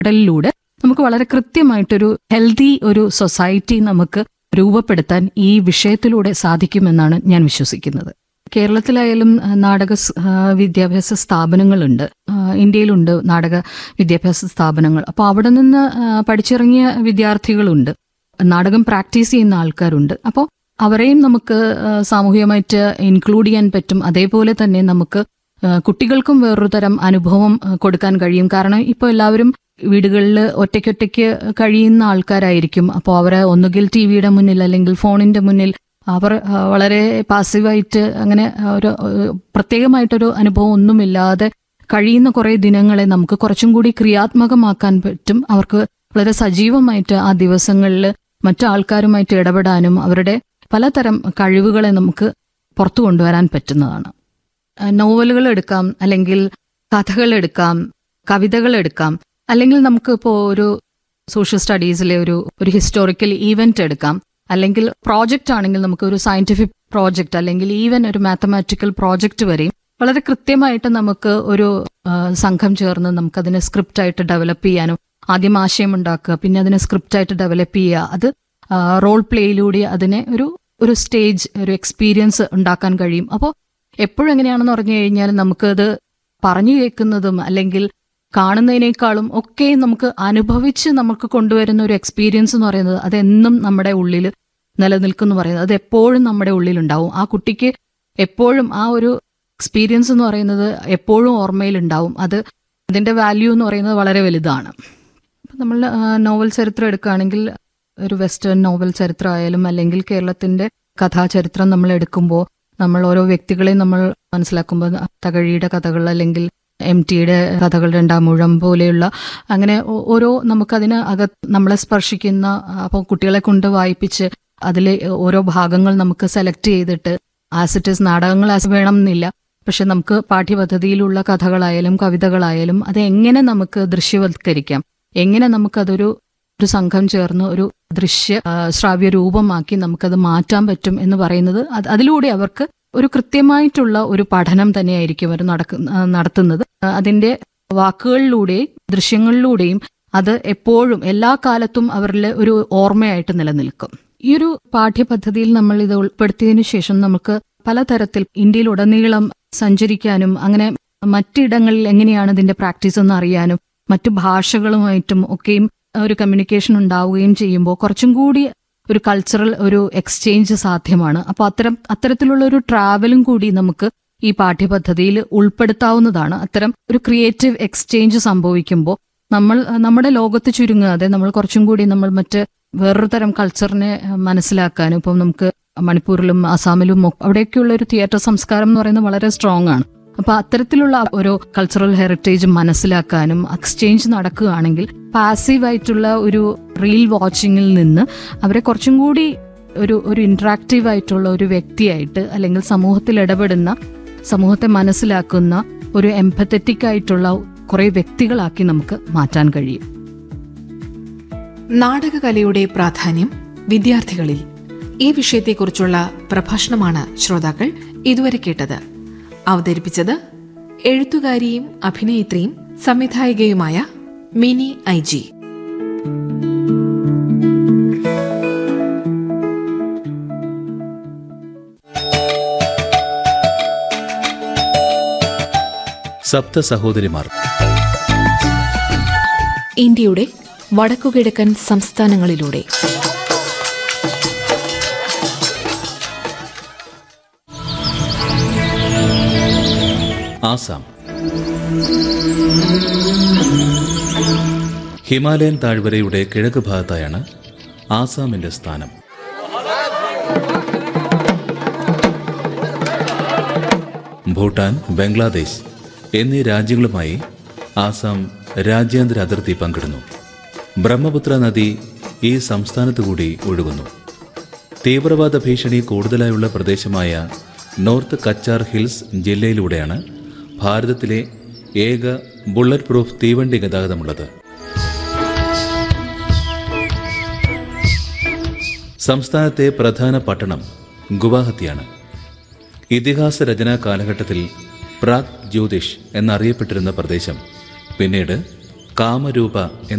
ഇടപെടലിലൂടെ നമുക്ക് വളരെ കൃത്യമായിട്ടൊരു ഹെൽത്തി ഒരു സൊസൈറ്റി നമുക്ക് രൂപപ്പെടുത്താൻ ഈ വിഷയത്തിലൂടെ സാധിക്കുമെന്നാണ് ഞാൻ വിശ്വസിക്കുന്നത് കേരളത്തിലായാലും ആ, നാടക സ്- ആ, വിദ്യാഭ്യാസ സ്ഥാപനങ്ങളുണ്ട് ആ, ഇന്ത്യയിലുണ്ട് നാടക വിദ്യാഭ്യാസ സ്ഥാപനങ്ങൾ അപ്പോൾ അവിടെ നിന്ന് ആ, പഠിച്ചിറങ്ങിയ വിദ്യാർത്ഥികളുണ്ട് നാടകം പ്രാക്ടീസ് ചെയ്യുന്ന ആൾക്കാരുണ്ട് അപ്പോൾ അവരെയും നമുക്ക് ആ, സാമൂഹികമായിട്ട് ഇൻക്ലൂഡ് ചെയ്യാൻ പറ്റും അതേപോലെ തന്നെ നമുക്ക് ആ, കുട്ടികൾക്കും വേറൊരു തരം അനുഭവം ആ, കൊടുക്കാൻ കഴിയും കാരണം ഇപ്പോൾ എല്ലാവരും വീടുകളിൽ ഒറ്റയ്ക്കൊറ്റയ്ക്ക് കഴിയുന്ന ആൾക്കാരായിരിക്കും അപ്പോൾ അവരെ ഒന്നുകിൽ ടി വിയുടെ മുന്നിൽ അല്ലെങ്കിൽ ഫോണിന്റെ മുന്നിൽ അവർ ആ, വളരെ പാസീവായിട്ട് അങ്ങനെ ആ, ഒരു ആ, പ്രത്യേകമായിട്ടൊരു അനുഭവം ഒന്നുമില്ലാതെ കഴിയുന്ന കുറേ ദിനങ്ങളെ നമുക്ക് കുറച്ചും കൂടി ക്രിയാത്മകമാക്കാൻ പറ്റും അവർക്ക് വളരെ സജീവമായിട്ട് ആ ദിവസങ്ങളിൽ മറ്റു ആൾക്കാരുമായിട്ട് ഇടപെടാനും അവരുടെ പലതരം കഴിവുകളെ നമുക്ക് പുറത്തു കൊണ്ടുവരാൻ പറ്റുന്നതാണ് ആ, നോവലുകൾ എടുക്കാം അല്ലെങ്കിൽ കഥകൾ എടുക്കാം കവിതകൾ എടുക്കാം അല്ലെങ്കിൽ നമുക്ക് ഇപ്പോൾ ഒരു സോഷ്യൽ സ്റ്റഡീസിലെ ഒരു ഒരു ഹിസ്റ്റോറിക്കൽ ഈവന്റ് എടുക്കാം അല്ലെങ്കിൽ പ്രോജക്റ്റ് ആണെങ്കിൽ നമുക്ക് ഒരു സയന്റിഫിക് പ്രോജക്റ്റ് അല്ലെങ്കിൽ ഈവൻ ഒരു മാത്തമാറ്റിക്കൽ പ്രോജക്റ്റ് വരെയും വളരെ കൃത്യമായിട്ട് നമുക്ക് ഒരു ആ, സംഘം ചേർന്ന് നമുക്കതിനെ സ്ക്രിപ്റ്റ് ആയിട്ട് ഡെവലപ്പ് ചെയ്യാനും ആദ്യം ആശയം ഉണ്ടാക്കുക പിന്നെ അതിനെ സ്ക്രിപ്റ്റ് ആയിട്ട് ഡെവലപ്പ് ചെയ്യുക അത് റോൾ പ്ലേയിലൂടെ അതിനെ ഒരു ഒരു സ്റ്റേജ് ഒരു എക്സ്പീരിയൻസ് ഉണ്ടാക്കാൻ കഴിയും അപ്പോൾ എപ്പോഴും എങ്ങനെയാണെന്ന് പറഞ്ഞു കഴിഞ്ഞാൽ നമുക്കത് പറഞ്ഞു കേൾക്കുന്നതും അല്ലെങ്കിൽ കാണുന്നതിനേക്കാളും ഒക്കെ നമുക്ക് അനുഭവിച്ച് നമുക്ക് കൊണ്ടുവരുന്ന ഒരു എക്സ്പീരിയൻസ് എന്ന് പറയുന്നത് അതെന്നും നമ്മുടെ ഉള്ളിൽ നിലനിൽക്കുന്നു പറയുന്നത് അത് എപ്പോഴും നമ്മുടെ ഉള്ളിലുണ്ടാവും ആ കുട്ടിക്ക് എപ്പോഴും ആ ഒരു എക്സ്പീരിയൻസ് എന്ന് പറയുന്നത് എപ്പോഴും ഓർമ്മയിലുണ്ടാവും അത് അതിന്റെ വാല്യൂ എന്ന് പറയുന്നത് വളരെ വലുതാണ് ഇപ്പം നമ്മൾ നോവൽ ചരിത്രം എടുക്കുകയാണെങ്കിൽ ഒരു വെസ്റ്റേൺ നോവൽ ചരിത്രമായാലും അല്ലെങ്കിൽ കേരളത്തിന്റെ കഥാചരിത്രം നമ്മൾ എടുക്കുമ്പോൾ നമ്മൾ ഓരോ വ്യക്തികളെയും നമ്മൾ മനസ്സിലാക്കുമ്പോൾ തകഴിയുടെ കഥകൾ അല്ലെങ്കിൽ എം ടിയുടെ കഥകൾ രണ്ടാം മുഴം പോലെയുള്ള അങ്ങനെ ഓ- ഓരോ നമുക്കതിന് അകത്ത് നമ്മളെ സ്പർശിക്കുന്ന അപ്പോൾ കുട്ടികളെ കൊണ്ട് വായിപ്പിച്ച് അതിലെ ഓരോ ഭാഗങ്ങൾ നമുക്ക് സെലക്ട് ചെയ്തിട്ട് ആസിറ്റസ് നാടകങ്ങൾ as വേണം എന്നില്ല പക്ഷെ നമുക്ക് പാഠ്യപദ്ധതിയിലുള്ള കഥകളായാലും കവിതകളായാലും അത് എങ്ങനെ നമുക്ക് ദൃശ്യവത്കരിക്കാം എങ്ങനെ നമുക്കതൊരു ഒരു സംഘം ചേർന്ന് ഒരു ദൃശ്യ ആ, ശ്രാവ്യ രൂപമാക്കി നമുക്കത് മാറ്റാൻ പറ്റും എന്ന് പറയുന്നത് അത് അതിലൂടെ അവർക്ക് ഒരു കൃത്യമായിട്ടുള്ള ഒരു പഠനം തന്നെയായിരിക്കും അവർ നടക്കു ആ, നടത്തുന്നത് ആ, അതിന്റെ വാക്കുകളിലൂടെയും ദൃശ്യങ്ങളിലൂടെയും അത് എപ്പോഴും എല്ലാ കാലത്തും അവരിൽ ഒരു ഓർമ്മയായിട്ട് നിലനിൽക്കും ഈ ഒരു പാഠ്യപദ്ധതിയിൽ നമ്മൾ ഇത് ഉൾപ്പെടുത്തിയതിനു ശേഷം നമുക്ക് പലതരത്തിൽ ഇന്ത്യയിലുടനീളം സഞ്ചരിക്കാനും അങ്ങനെ മറ്റിടങ്ങളിൽ എങ്ങനെയാണ് ഇതിന്റെ പ്രാക്ടീസ് എന്ന് അറിയാനും മറ്റു ഭാഷകളുമായിട്ടും ഒക്കെയും ഒരു കമ്മ്യൂണിക്കേഷൻ ഉണ്ടാവുകയും ചെയ്യുമ്പോൾ കുറച്ചും കൂടി ഒരു കൾച്ചറൽ ഒരു എക്സ്ചേഞ്ച് സാധ്യമാണ് അപ്പോൾ അത്തരം അത്തരത്തിലുള്ള ഒരു ട്രാവലും കൂടി നമുക്ക് ഈ പാഠ്യപദ്ധതിയിൽ ഉൾപ്പെടുത്താവുന്നതാണ് അത്തരം ഒരു ക്രിയേറ്റീവ് എക്സ്ചേഞ്ച് സംഭവിക്കുമ്പോൾ നമ്മൾ നമ്മുടെ ലോകത്ത് ചുരുങ്ങാതെ നമ്മൾ കുറച്ചും കൂടി നമ്മൾ മറ്റ് വേറൊരു തരം കൾച്ചറിനെ മനസ്സിലാക്കാനും ഇപ്പം നമുക്ക് മണിപ്പൂരിലും ആസാമിലും ഒക്കെ അവിടെയൊക്കെയുള്ള ഒരു തിയേറ്റർ സംസ്കാരം എന്ന് പറയുന്നത് വളരെ സ്ട്രോങ് ആണ് അപ്പൊ അത്തരത്തിലുള്ള ഒരു കൾച്ചറൽ ഹെറിറ്റേജ് മനസ്സിലാക്കാനും എക്സ്ചേഞ്ച് നടക്കുകയാണെങ്കിൽ പാസീവ് ആയിട്ടുള്ള ഒരു റീൽ വാച്ചിങ്ങിൽ നിന്ന് അവരെ കുറച്ചും കൂടി ഒരു ഒരു ഇന്ററാക്റ്റീവ് ആയിട്ടുള്ള ഒരു വ്യക്തിയായിട്ട് അല്ലെങ്കിൽ സമൂഹത്തിൽ ഇടപെടുന്ന സമൂഹത്തെ മനസ്സിലാക്കുന്ന ഒരു എംപത്തറ്റിക് ആയിട്ടുള്ള കുറെ വ്യക്തികളാക്കി നമുക്ക് മാറ്റാൻ കഴിയും നാടകകലയുടെ പ്രാധാന്യം വിദ്യാർത്ഥികളിൽ ഈ വിഷയത്തെക്കുറിച്ചുള്ള പ്രഭാഷണമാണ് ശ്രോതാക്കൾ ഇതുവരെ കേട്ടത് അവതരിപ്പിച്ചത് എഴുത്തുകാരിയും അഭിനേത്രിയും സംവിധായികയുമായ മിനി ഐ ജി സപ്ത സഹോദരിമാർ ഇന്ത്യയുടെ വടക്കുകിഴക്കൻ സംസ്ഥാനങ്ങളിലൂടെ ആസാം ഹിമാലയൻ താഴ്വരയുടെ കിഴക്ക് ഭാഗത്തായാണ് ആസാമിന്റെ സ്ഥാനം ഭൂട്ടാൻ ബംഗ്ലാദേശ് എന്നീ രാജ്യങ്ങളുമായി ആസാം രാജ്യാന്തര അതിർത്തി പങ്കിടുന്നു ബ്രഹ്മപുത്ര നദി ഈ സംസ്ഥാനത്തു കൂടി ഒഴുകുന്നു തീവ്രവാദ ഭീഷണി കൂടുതലായുള്ള പ്രദേശമായ നോർത്ത് കച്ചാർ ഹിൽസ് ജില്ലയിലൂടെയാണ് ഭാരതത്തിലെ ഏക ബുള്ളറ്റ് പ്രൂഫ് തീവണ്ടി ഗതാഗതമുള്ളത് സംസ്ഥാനത്തെ പ്രധാന പട്ടണം ഗുവാഹത്തിയാണ് ഇതിഹാസ രചനാ കാലഘട്ടത്തിൽ പ്രാഗ് ജ്യോതിഷ് എന്നറിയപ്പെട്ടിരുന്ന പ്രദേശം പിന്നീട് കാമരൂപ എന്ന